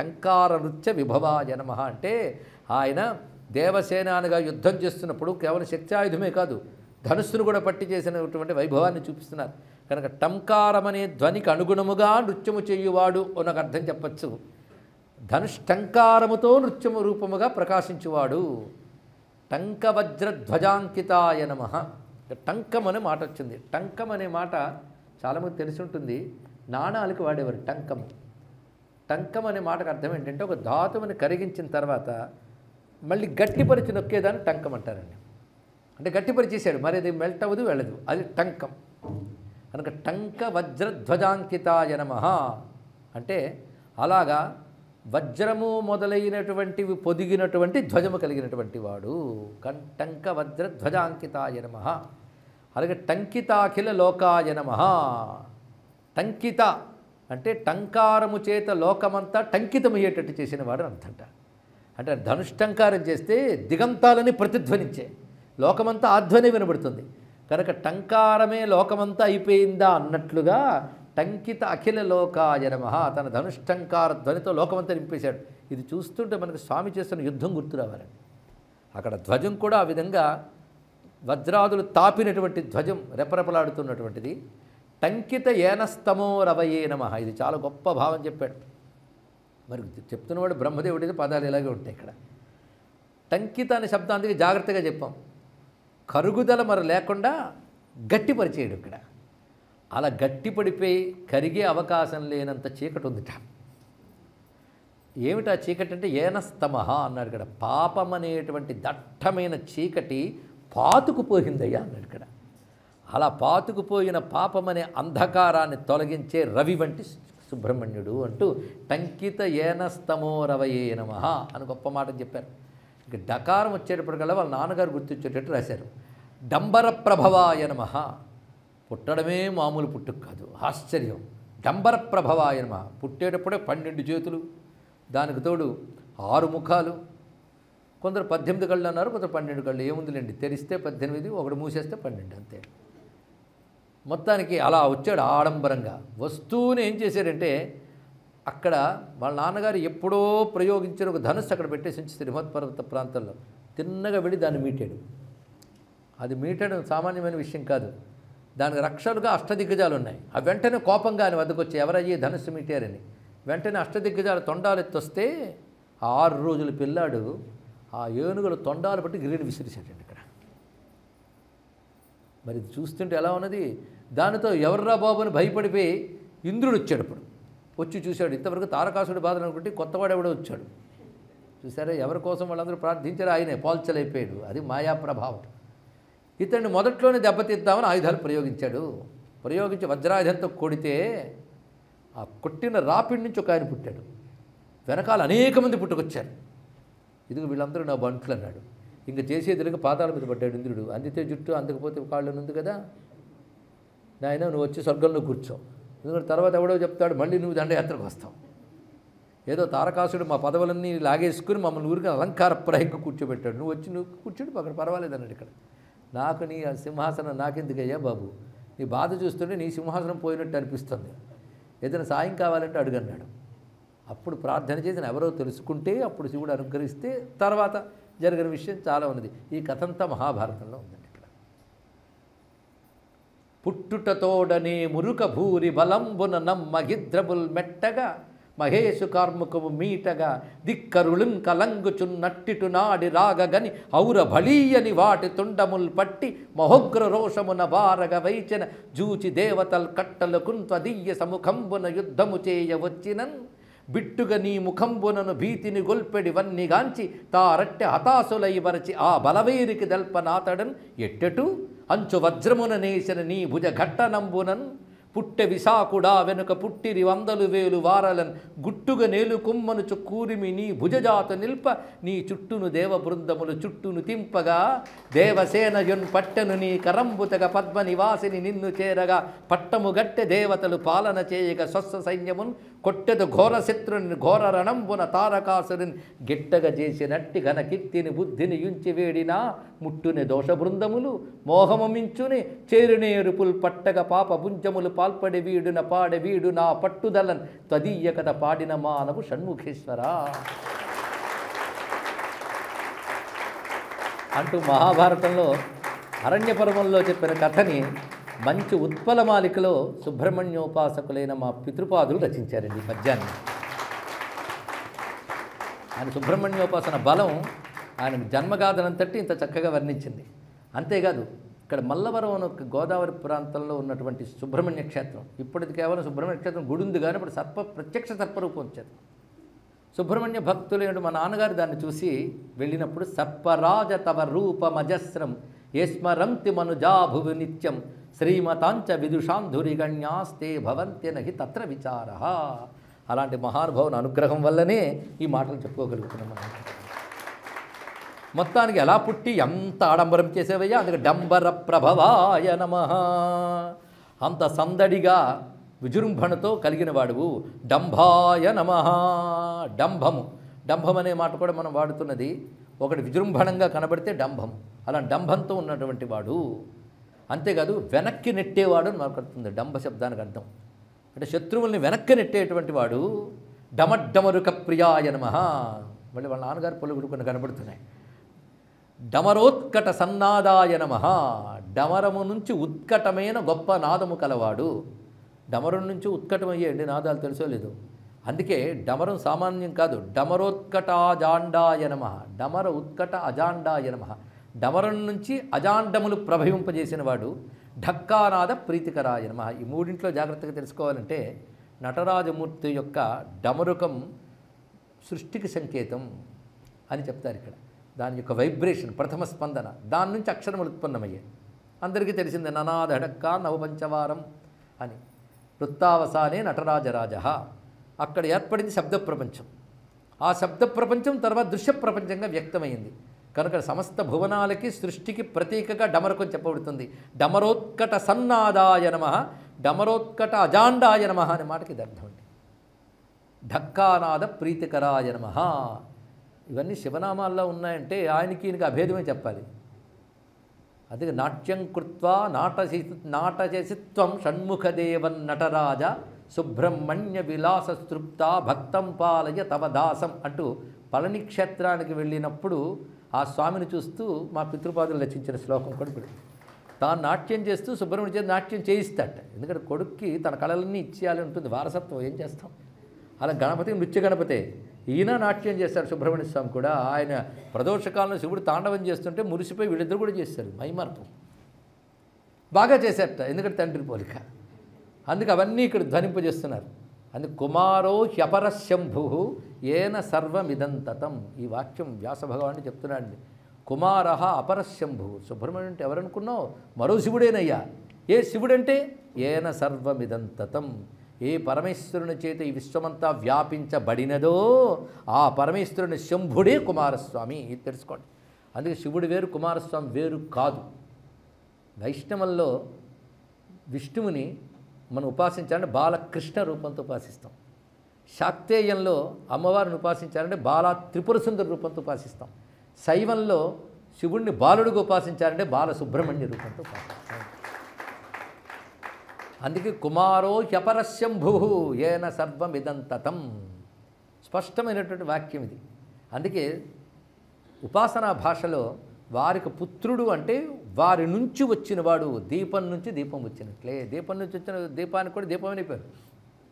టంకార నృత్య విభవాయ నమ అంటే ఆయన దేవసేనానిగా యుద్ధం చేస్తున్నప్పుడు కేవలం శక్తి ఆయుధమే కాదు ధనుస్సును కూడా పట్టి చేసినటువంటి వైభవాన్ని చూపిస్తున్నారు కనుక టంకారం అనే ధ్వనికి అనుగుణముగా నృత్యము చేయువాడు అని ఒక అర్థం చెప్పచ్చు ధనుష్టంకారముతో నృత్యము రూపముగా ప్రకాశించువాడు టంకవజ్రధ్వజాంకితాయ నమ టంకం అనే మాట వచ్చింది టంకం అనే మాట చాలామంది తెలిసి ఉంటుంది నాణాలకు వాడేవారు టంకం టంకం అనే మాటకు అర్థం ఏంటంటే ఒక ధాతువుని కరిగించిన తర్వాత మళ్ళీ గట్టిపరిచి నొక్కేదాన్ని టంకం అంటారండి అంటే గట్టిపరిచేసాడు మరి అది మెల్ట్ అవ్వదు వెళ్ళదు అది టంకం కనుక టంక వజ్రధ్వజాంకితాయ నమ అంటే అలాగా వజ్రము మొదలైనటువంటివి పొదిగినటువంటి ధ్వజము కలిగినటువంటి వాడు కన్ టంక వజ్ర ధ్వజాంకితాయ నమ అలాగే టంకితాఖిల లోకాయ నమ టంకిత అంటే టంకారము చేత లోకమంతా టంకితమయ్యేటట్టు చేసిన వాడు అర్థంట అంటే ధనుష్టంకారం చేస్తే దిగంతాలని ప్రతిధ్వనించే లోకమంతా ఆధ్వని వినబడుతుంది కనుక టంకారమే లోకమంతా అయిపోయిందా అన్నట్లుగా టంకిత అఖిల లోకాయ నమః తన ధనుష్టంకార ధ్వనితో లోకమంతా నింపేశాడు ఇది చూస్తుంటే మనకు స్వామి చేస్తున్న యుద్ధం గుర్తు రావాలండి అక్కడ ధ్వజం కూడా ఆ విధంగా వజ్రాదులు తాపినటువంటి ధ్వజం రెపరెపలాడుతున్నటువంటిది టంకిత ఏనస్తమో రవయే నమ ఇది చాలా గొప్ప భావం చెప్పాడు మరి చెప్తున్నవాడు బ్రహ్మదేవుడిది పదాలు ఇలాగే ఉంటాయి ఇక్కడ టంకిత అనే శబ్దానికి జాగ్రత్తగా చెప్పాం కరుగుదల మరి లేకుండా గట్టిపరిచేయడు ఇక్కడ అలా గట్టిపడిపోయి కరిగే అవకాశం లేనంత చీకటి ఉందిట ఏమిటా చీకటి అంటే ఏనస్తమహ అన్నాడు ఇక్కడ పాపం అనేటువంటి దట్టమైన చీకటి పాతుకుపోయిందయ్యా అన్నాడు ఇక్కడ అలా పాతుకుపోయిన పాపం అనే అంధకారాన్ని తొలగించే రవి వంటి సుబ్రహ్మణ్యుడు అంటూ టంకిత ఏనస్తమో రవయే నమ అని గొప్ప మాట చెప్పారు ఇక డకారం వచ్చేటప్పటికల్లా వాళ్ళ నాన్నగారు గుర్తొచ్చేటట్టు రాశారు డంబర ప్రభవాయ నమ పుట్టడమే మామూలు పుట్టుక కాదు ఆశ్చర్యం డంబర ప్రభవాయ నమ పుట్టేటప్పుడే పన్నెండు చేతులు దానికి తోడు ఆరు ముఖాలు కొందరు పద్దెనిమిది కళ్ళు అన్నారు కొందరు పన్నెండు కళ్ళు ఏముందిలేండి తెరిస్తే పద్దెనిమిది ఒకటి మూసేస్తే పన్నెండు అంతే మొత్తానికి అలా వచ్చాడు ఆడంబరంగా వస్తువుని ఏం చేశాడంటే అక్కడ వాళ్ళ నాన్నగారు ఎప్పుడో ప్రయోగించిన ఒక ధనుస్సు అక్కడ పెట్టేసి ఉంచి శ్రీమత్ పర్వత ప్రాంతంలో తిన్నగా వెళ్ళి దాన్ని మీటాడు అది మీటడం సామాన్యమైన విషయం కాదు దానికి రక్షలుగా అష్టదిగ్గజాలు ఉన్నాయి ఆ వెంటనే కోపంగా ఆయన వద్దకు వచ్చి ఎవరయ్యి ధనుస్సు మీటారని వెంటనే అష్టదిగ్గజాలు తొండాలు ఎత్తొస్తే ఆ ఆరు రోజుల పిల్లాడు ఆ ఏనుగుల తొండాలు బట్టి గిరిని విసిరిశాడండి ఇక్కడ మరి ఇది చూస్తుంటే ఎలా ఉన్నది దానితో ఎవర్రా బాబు అని భయపడిపోయి ఇంద్రుడు వచ్చాడు ఇప్పుడు వచ్చి చూశాడు ఇంతవరకు తారకాసుడి బాధలు అనుకుంటే కొత్తవాడు ఎవడో వచ్చాడు చూసారా ఎవరి కోసం వాళ్ళందరూ ప్రార్థించారు ఆయనే పాల్చలైపోయాడు అది మాయా ప్రభావం ఇతన్ని మొదట్లోనే దెబ్బతీద్దామని ఆయుధాలు ప్రయోగించాడు ప్రయోగించి వజ్రాయుధంతో కొడితే ఆ కొట్టిన రాపిడి నుంచి ఒక ఆయన పుట్టాడు వెనకాల అనేక మంది పుట్టుకొచ్చారు ఇదిగో వీళ్ళందరూ నా బంట్లు అన్నాడు ఇంకా చేసేది లేక పాదాల మీద పడ్డాడు ఇంద్రుడు అందితే జుట్టు అందకపోతే కాళ్ళు ఉంది కదా నాయన నువ్వు వచ్చి స్వర్గంలో కూర్చో ఎందుకంటే తర్వాత ఎవడో చెప్తాడు మళ్ళీ నువ్వు దండయాత్రకు వస్తావు ఏదో తారకాసుడు మా పదవులన్నీ లాగేసుకుని మమ్మల్ని ఊరికి అలంకారప్రాయంగా కూర్చోబెట్టాడు నువ్వు వచ్చి నువ్వు కూర్చుండి అక్కడ పర్వాలేదు అన్నాడు ఇక్కడ నాకు నీ ఆ సింహాసనం నాకెందుకయ్యా బాబు నీ బాధ చూస్తుంటే నీ సింహాసనం పోయినట్టు అనిపిస్తుంది ఏదైనా సాయం కావాలంటే అడుగన్నాడు అప్పుడు ప్రార్థన చేసిన ఎవరో తెలుసుకుంటే అప్పుడు శివుడు అనుగ్రహిస్తే తర్వాత జరిగిన విషయం చాలా ఉన్నది ఈ కథంతా మహాభారతంలో ఉందండి ఇక్కడ పుట్టుటతోడనే మురుక భూరి బలంబున నమ్మగిద్రబుల్ మెట్టగా మహేషు కార్ముకము మీటగా దిక్కరుళుం కలంగుచున్నట్టిటు నాడి రాగగని ఔర బళీయని వాటి తుండముల్ పట్టి మహోగ్ర రోషమున బారగ వైచిన జూచి దేవతల్ కట్టలకున్ త్వదీయ సముఖంబున యుద్ధము చేయవచ్చినన్ బిట్టుగ నీ ముఖంబునను భీతిని గొల్పెడి గాంచి తారట్టె హతాసులై వరచి ఆ బలవైరికి దల్పనాతడన్ ఎట్టెటు అంచు వజ్రమున నేసిన నీ భుజ ఘట్టనంబునన్ పుట్టె విశాకుడా వెనుక పుట్టిరి వందలు వేలు వారలన్ గుట్టుగ నేలు కుమ్మనుచు కూరిమి నీ భుజజాత నిల్ప నీ చుట్టును దేవ బృందములు చుట్టును తింపగా దేవసేనయున్ పట్టెను నీ కరంబుతగ పద్మ నివాసిని నిన్ను చేరగా పట్టము గట్టె దేవతలు పాలన చేయగ స్వస్వ సైన్యమున్ కొట్టెదు ఘోర శత్రుని ఘోర రణంబున తారకాసురుని గిట్టగా చేసినట్టి ఘన కీర్తిని బుద్ధిని యుంచి వేడినా ముట్టుని దోష బృందములు మోహమమించుని చేరునేరుపుల్ పట్టగ పాప పుంజములు పాల్పడి వీడున పాడె వీడు నా పట్టుదలన్ త్వదీయ కథ పాడిన మానవు షణ్ముఖేశ్వరా అంటూ మహాభారతంలో అరణ్య పర్వంలో చెప్పిన కథని మంచి ఉత్పలమాలికలో సుబ్రహ్మణ్యోపాసకులైన మా పితృపాదులు రచించారండి ఈ పద్యాన్ని ఆయన సుబ్రహ్మణ్యోపాసన బలం ఆయన జన్మగాథనంతటి ఇంత చక్కగా వర్ణించింది అంతేకాదు ఇక్కడ మల్లవరం అనే ఒక గోదావరి ప్రాంతంలో ఉన్నటువంటి సుబ్రహ్మణ్య క్షేత్రం ఇప్పటిది కేవలం సుబ్రహ్మణ్య క్షేత్రం గుడి ఉంది కానీ ఇప్పుడు సర్ప ప్రత్యక్ష సర్పరూపం వచ్చేది సుబ్రహ్మణ్య భక్తులు ఏంటి మా నాన్నగారు దాన్ని చూసి వెళ్ళినప్పుడు సర్పరాజ తవ రూపమజస్రం ఏస్మరంతి మనుజాభువి నిత్యం శ్రీమతాంచ విదుషాంధురిగణ్యాస్తే భవంతి నహి తత్ర విచార అలాంటి మహానుభావుని అనుగ్రహం వల్లనే ఈ మాటలు చెప్పుకోగలుగుతున్నాం మనం మొత్తానికి ఎలా పుట్టి ఎంత ఆడంబరం చేసేవయ్యా అందుకే డంబర ప్రభవాయ నమ అంత సందడిగా విజృంభణతో కలిగిన వాడువు డంభాయ నమ డంభము డంభం అనే మాట కూడా మనం వాడుతున్నది ఒకటి విజృంభణంగా కనబడితే డంభం అలా డంభంతో ఉన్నటువంటి వాడు అంతేకాదు వెనక్కి నెట్టేవాడు అని మాట్లాడుతుంది డంభ శబ్దానికి అర్థం అంటే శత్రువుల్ని వెనక్కి నెట్టేటువంటి వాడు డమడ్డమరుక ప్రియాయ నమ మళ్ళీ వాళ్ళ నాన్నగారు పొలుగులు కొన్ని కనబడుతున్నాయి డమరోత్కట సన్నాదాయ నమ డమరము నుంచి ఉత్కటమైన గొప్ప నాదము కలవాడు డమరం నుంచి ఉత్కటమయ్యేయండి నాదాలు తెలుసో లేదు అందుకే డమరం సామాన్యం కాదు డమరోత్కట అజాండాయ నమ డమర ఉత్కట అజాండాయ నమ డమరం నుంచి అజాండములు ప్రభవింపజేసిన వాడు ఢక్కానాద ప్రీతికరాయ నమ ఈ మూడింట్లో జాగ్రత్తగా తెలుసుకోవాలంటే నటరాజమూర్తి యొక్క డమరుకం సృష్టికి సంకేతం అని చెప్తారు ఇక్కడ దాని యొక్క వైబ్రేషన్ ప్రథమ స్పందన దాని నుంచి అక్షరములు ఉత్పన్నమయ్యాయి అందరికీ తెలిసిందే ననాదడక్క నవపంచవారం అని వృత్తావసానే నటరాజరాజ అక్కడ ఏర్పడింది శబ్ద ప్రపంచం ఆ శబ్ద ప్రపంచం తర్వాత దృశ్య ప్రపంచంగా వ్యక్తమైంది కనుక సమస్త భువనాలకి సృష్టికి ప్రతీకగా డమరకం చెప్పబడుతుంది డమరోత్కట సన్నాదాయ నమ డమరోత్కట అజాండాయ నమ అనే మాటకి ఇది అర్థం అండి ఢక్కానాద ప్రీతికరాయ నమ ఇవన్నీ శివనామాల్లో ఉన్నాయంటే ఆయనకి ఈయనకి అభేదమే చెప్పాలి అదే నాట్యం కృత్వా నాటసి నాటచసిత్వం షణ్ముఖదేవన్ నటరాజ సుబ్రహ్మణ్య విలాస తృప్త భక్తం పాలయ తవ దాసం అంటూ పళని క్షేత్రానికి వెళ్ళినప్పుడు ఆ స్వామిని చూస్తూ మా పితృపాదులు రచించిన శ్లోకం కూడా ఇప్పుడు తాను నాట్యం చేస్తూ సుబ్రహ్మణ్య చేతి నాట్యం చేయిస్తాట ఎందుకంటే కొడుక్కి తన కళలన్నీ ఇచ్చేయాలి ఉంటుంది వారసత్వం ఏం చేస్తాం అలా గణపతి నృత్య గణపతే ఈయన నాట్యం చేస్తారు సుబ్రహ్మణ్య స్వామి కూడా ఆయన ప్రదోషకాలంలో శివుడు తాండవం చేస్తుంటే మురిసిపోయి వీళ్ళిద్దరు కూడా చేస్తారు మైమార్పు బాగా చేశారట ఎందుకంటే తండ్రి పోలిక అందుకు అవన్నీ ఇక్కడ ధ్వనింపజేస్తున్నారు అందుకు కుమారో హ్యపరశంభు ఏన సర్వమిదంతతం ఈ వాక్యం వ్యాస భగవాన్ని చెప్తున్నాడండి కుమార అపరశంభు సుబ్రహ్మణ్యం అంటే ఎవరనుకున్నావు మరో శివుడేనయ్యా ఏ శివుడంటే ఏన సర్వమిదంతతం ఏ పరమేశ్వరుని చేత ఈ విశ్వమంతా వ్యాపించబడినదో ఆ పరమేశ్వరుని శంభుడే కుమారస్వామి ఇది తెలుసుకోండి అందుకే శివుడు వేరు కుమారస్వామి వేరు కాదు వైష్ణవంలో విష్ణువుని మనం ఉపాసించాలంటే బాలకృష్ణ రూపంతో ఉపాసిస్తాం శాక్తేయంలో అమ్మవారిని ఉపాసించాలంటే బాల త్రిపుర సుందర రూపంతో ఉపాసిస్తాం శైవంలో శివుణ్ణి బాలుడిగా ఉపాసించాలంటే బాల సుబ్రహ్మణ్య రూపంతో ఉపాసిస్తాం అందుకే కుమారో హ్యపరశంభు ఏన సర్వమిదంతతం స్పష్టమైనటువంటి వాక్యం ఇది అందుకే ఉపాసనా భాషలో వారికి పుత్రుడు అంటే వారి నుంచి వచ్చినవాడు దీపం నుంచి దీపం వచ్చినట్లే దీపం నుంచి వచ్చిన దీపానికి కూడా దీపమని పేరు